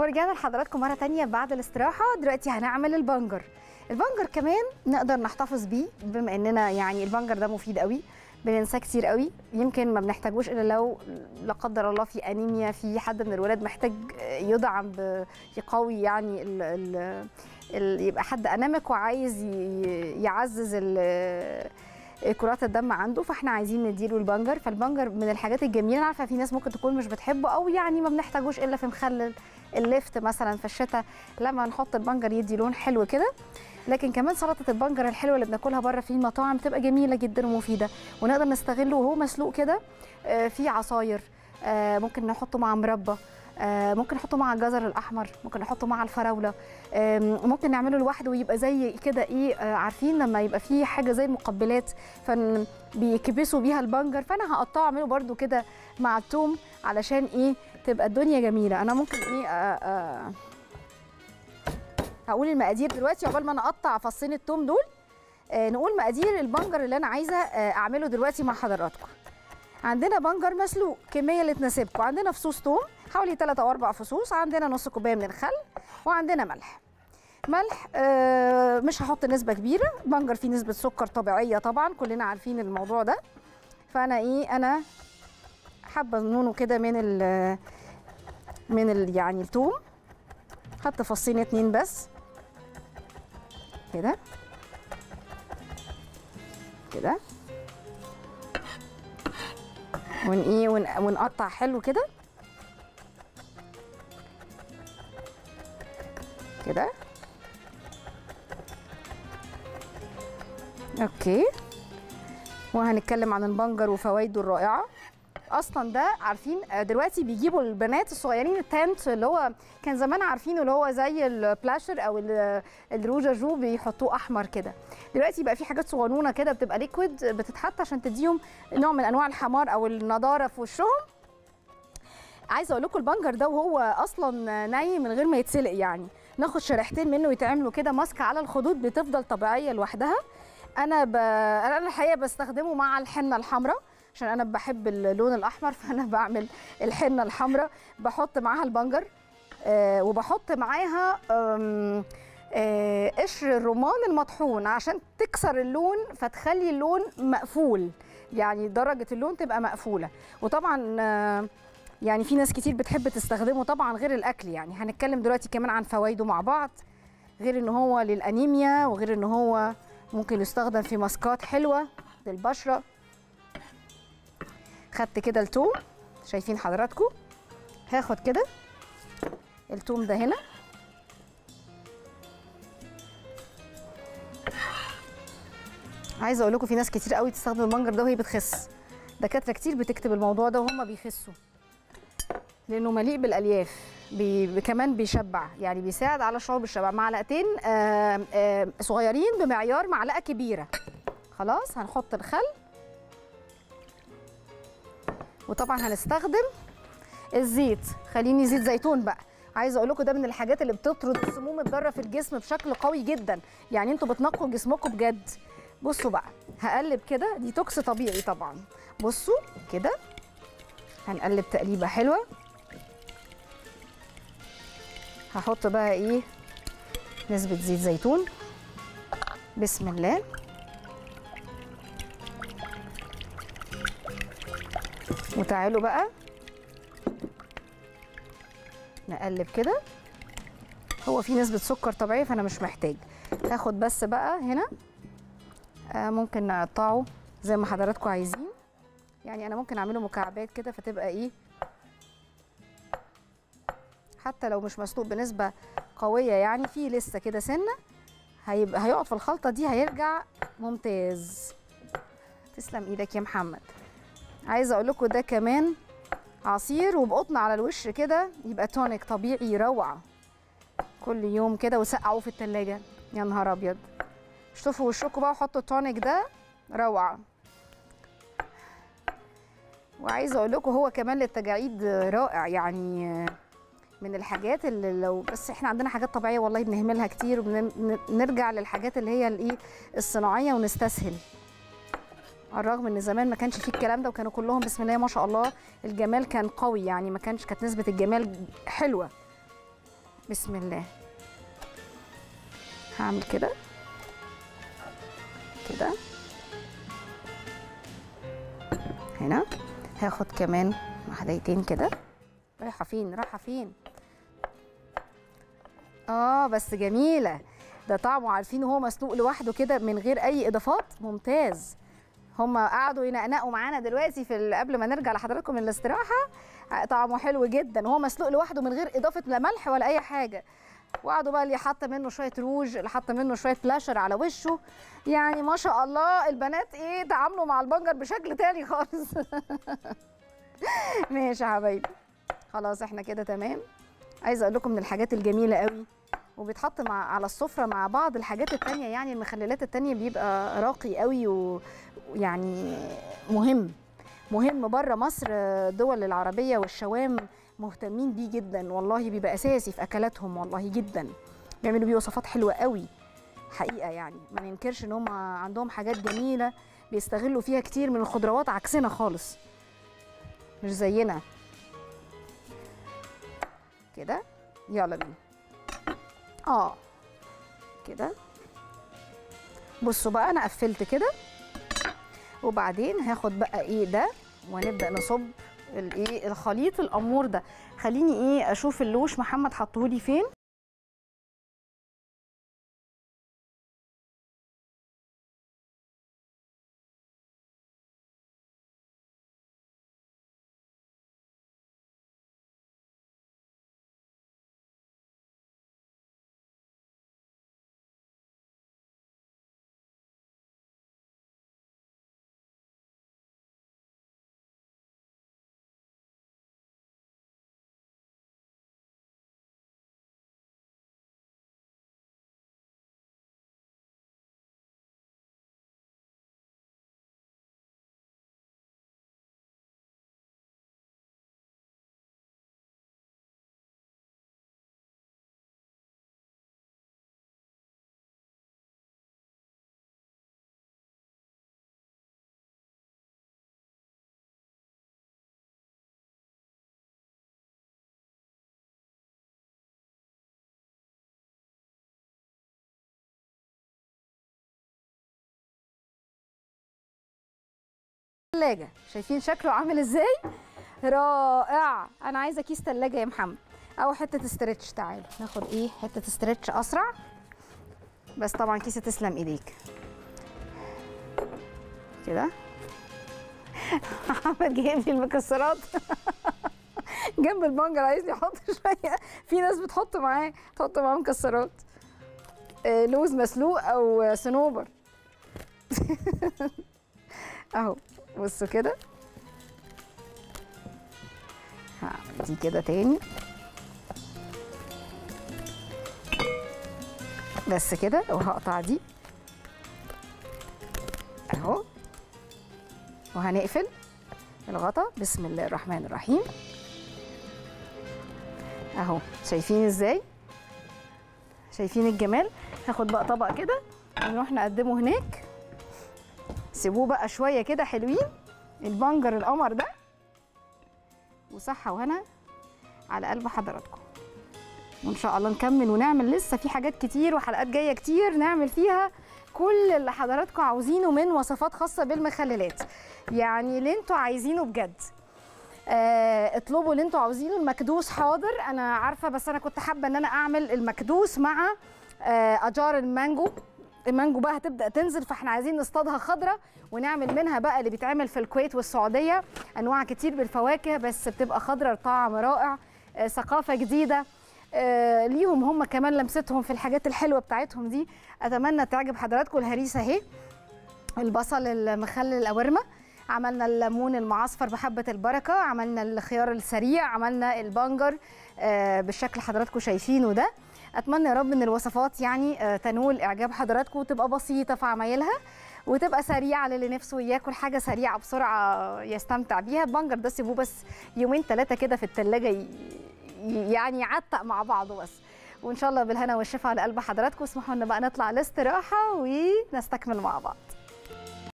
ورجعنا لحضراتكم مرة تانية بعد الاستراحة دلوقتي هنعمل البنجر البنجر كمان نقدر نحتفظ بيه بما اننا يعني البنجر ده مفيد قوي بننساه كتير قوي يمكن ما بنحتاجوش الا لو لا قدر الله في انيميا في حد من الولاد محتاج يدعم ب- يقوي يعني ال ال ال يبقى حد انامك وعايز ي- يعزز ال- كرات الدم عنده فاحنا عايزين نديله البنجر فالبنجر من الحاجات الجميله أنا عارفه في ناس ممكن تكون مش بتحبه او يعني ما بنحتاجوش الا في مخلل الليفت مثلا في الشتاء لما نحط البنجر يدي لون حلو كده لكن كمان سلطه البنجر الحلوه اللي بناكلها بره في المطاعم بتبقى جميله جدا ومفيده ونقدر نستغله وهو مسلوق كده آه، في عصاير آه، ممكن نحطه مع مربى آه، ممكن نحطه مع الجزر الاحمر ممكن نحطه مع الفراوله آم، ممكن نعمله لوحده ويبقى زي كده ايه آه، عارفين لما يبقى فيه حاجه زي المقبلات فن بيكبسوا بيها البنجر فانا هقطعه اعمله برده كده مع التوم علشان ايه تبقى الدنيا جميله انا ممكن ايه آه آه هقول المقادير دلوقتي عقبال ما انا اقطع فصين التوم دول آه نقول مقادير البنجر اللي انا عايزه آه اعمله دلوقتي مع حضراتكم عندنا بنجر مسلوق كميه اللي تناسبكم عندنا فصوص توم حوالي 3 او 4 فصوص عندنا نص كوبايه من الخل وعندنا ملح ملح آه مش هحط نسبه كبيره بنجر فيه نسبه سكر طبيعيه طبعا كلنا عارفين الموضوع ده فانا ايه انا حابه نونه كده من ال من ال يعني التوم حط فصين اتنين بس كده كده ون ايه ون ونقطع حلو كده كده اوكي وهنتكلم عن البنجر وفوائده الرائعه اصلا ده عارفين آه، دلوقتي بيجيبوا البنات الصغيرين التنت اللي هو كان زمان عارفينه اللي هو زي البلاشر او ال- الروجاجو بيحطوه احمر كده دلوقتي بقى في حاجات صغنونه كده بتبقى ليكويد بتتحط عشان تديهم نوع من انواع الحمار او النضاره في وشهم عايزه اقول لكم البنجر ده وهو اصلا ني من غير ما يتسلق يعني ناخد شريحتين منه يتعملوا كده ماسكه على الخدود بتفضل طبيعيه لوحدها انا ب... انا الحقيقه بستخدمه مع الحنه الحمراء عشان انا بحب اللون الاحمر فانا بعمل الحنه الحمراء بحط معاها البنجر آه وبحط معاها آم، آه قشر الرمان المطحون عشان تكسر اللون فتخلي اللون مقفول يعني درجه اللون تبقى مقفوله وطبعا آه يعني في ناس كتير بتحب تستخدمه طبعا غير الاكل يعني هنتكلم دلوقتي كمان عن فوائده مع بعض غير ان هو للانيميا وغير ان هو ممكن يستخدم في ماسكات حلوه للبشره خدت كده التوم شايفين حضراتكم هاخد كده التوم ده هنا عايزه اقول لكم في ناس كتير قوي تستخدم البنجر ده وهي بتخس دكاتره كتير بتكتب الموضوع ده وهم بيخسوا لانه مليء بالالياف بي كمان بيشبع يعني بيساعد على شعور بالشبع معلقتين آه آه صغيرين بمعيار معلقه كبيره خلاص هنحط الخل وطبعا هنستخدم الزيت خليني زيت زيتون بقى عايزه اقول لكم ده من الحاجات اللي بتطرد السموم الضاره في الجسم بشكل قوي جدا يعني انتوا بتنقوا جسمكم بجد بصوا بقى هقلب كده ديتوكس طبيعي طبعا بصوا كده هنقلب تقليبه حلوه هحط بقى ايه نسبه زيت زيتون بسم الله وتعالوا بقى نقلب كده هو في نسبة سكر طبيعي فأنا مش محتاج هاخد بس بقى هنا آه ممكن نقطعه زي ما حضراتكم عايزين يعني أنا ممكن أعمله مكعبات كده فتبقى إيه حتى لو مش مسلوق بنسبة قوية يعني في لسه كده سنة هيبقى هيقعد في الخلطة دي هيرجع ممتاز تسلم ايدك يا محمد عايزه اقول لكم ده كمان عصير وبقطن على الوش كده يبقى تونيك طبيعي روعه كل يوم كده وسقعوه في التلاجة يا نهار ابيض شوفوا وشكم بقى وحطوا التونيك ده روعه وعايزه اقول لكم هو كمان للتجاعيد رائع يعني من الحاجات اللي لو بس احنا عندنا حاجات طبيعيه والله بنهملها كتير وبنرجع للحاجات اللي هي الايه الصناعيه ونستسهل على الرغم ان زمان ما كانش فيه الكلام ده وكانوا كلهم بسم الله ما شاء الله الجمال كان قوي يعني ما كانش كانت نسبه الجمال حلوه بسم الله هعمل كده كده هنا هاخد كمان واحدتين كده رايحه فين رايحه فين اه بس جميله ده طعمه عارفين هو مسلوق لوحده كده من غير اي اضافات ممتاز هم قعدوا ينقنقوا معانا دلوقتي في ال- قبل ما نرجع لحضراتكم من الاستراحه طعمه حلو جدا هو مسلوق لوحده من غير اضافه لا ملح ولا اي حاجه وقعدوا بقى اللي حاطه منه شويه روج اللي حاطه منه شويه بلاشر على وشه يعني ما شاء الله البنات ايه تعاملوا مع البنجر بشكل تاني خالص ماشي يا حبايبي خلاص احنا كده تمام عايزه اقول لكم من الحاجات الجميله قوي وبيتحط مع على السفره مع بعض الحاجات التانية يعني المخللات التانية بيبقى راقي قوي و- ويعني مهم مهم بره مصر الدول العربيه والشوام مهتمين بيه جدا والله بيبقى اساسي في اكلاتهم والله جدا بيعملوا بيه وصفات حلوه قوي حقيقه يعني ما ننكرش ان هم عندهم حاجات جميله بيستغلوا فيها كتير من الخضروات عكسنا خالص مش زينا كده يلا بينا اه كده بصوا بقى انا قفلت كده وبعدين هاخد بقى ايه ده ونبدا نصب الايه الخليط الامور ده خليني ايه اشوف اللوش محمد حطهولي فين ثلاجة شايفين شكله عامل ازاي رائع انا عايزه كيس ثلاجة يا محمد او حته استرتش تعالوا ناخد ايه حته استرتش اسرع بس طبعا كيسه تسلم ايديك كده محمد جايب لي المكسرات جنب البنجر عايزني احط شويه في ناس بتحط معاه تحط معاه مكسرات آه، لوز مسلوق او صنوبر اهو بصوا كده هعمل دي كده تاني بس كده وهقطع دي اهو وهنقفل الغطا بسم الله الرحمن الرحيم اهو شايفين ازاي شايفين الجمال هاخد بقى طبق كده ونروح نقدمه هناك سيبوه بقى شويه كده حلوين البنجر القمر ده وصحه وهنا على قلب حضراتكم وان شاء الله نكمل ونعمل لسه في حاجات كتير وحلقات جايه كتير نعمل فيها كل اللي حضراتكم عاوزينه من وصفات خاصه بالمخللات يعني اللي انتوا عايزينه بجد آه اطلبوا اللي انتوا عاوزينه المكدوس حاضر انا عارفه بس انا كنت حابه ان انا اعمل المكدوس مع آه اشجار المانجو المانجو بقى هتبدا تنزل فاحنا عايزين نصطادها خضره ونعمل منها بقى اللي بيتعمل في الكويت والسعوديه انواع كتير بالفواكه بس بتبقى خضره طعم رائع آه ثقافه جديده آه ليهم هم كمان لمستهم في الحاجات الحلوه بتاعتهم دي اتمنى تعجب حضراتكم الهريسه اهي البصل المخلل القوارمه عملنا الليمون المعصفر بحبه البركه عملنا الخيار السريع عملنا البنجر آه بالشكل اللي حضراتكم شايفينه ده اتمنى يا رب ان الوصفات يعني آه تنول اعجاب حضراتكم وتبقى بسيطه في عمايلها وتبقى سريعه للي نفسه ياكل حاجه سريعه بسرعه يستمتع بيها البنجر ده سيبوه بس يومين ثلاثه كده في الثلاجه يعني يعتق مع بعضه بس وان شاء الله بالهنا والشفا على قلب حضراتكم اسمحوا لنا بقى نطلع الاستراحه ونستكمل مع بعض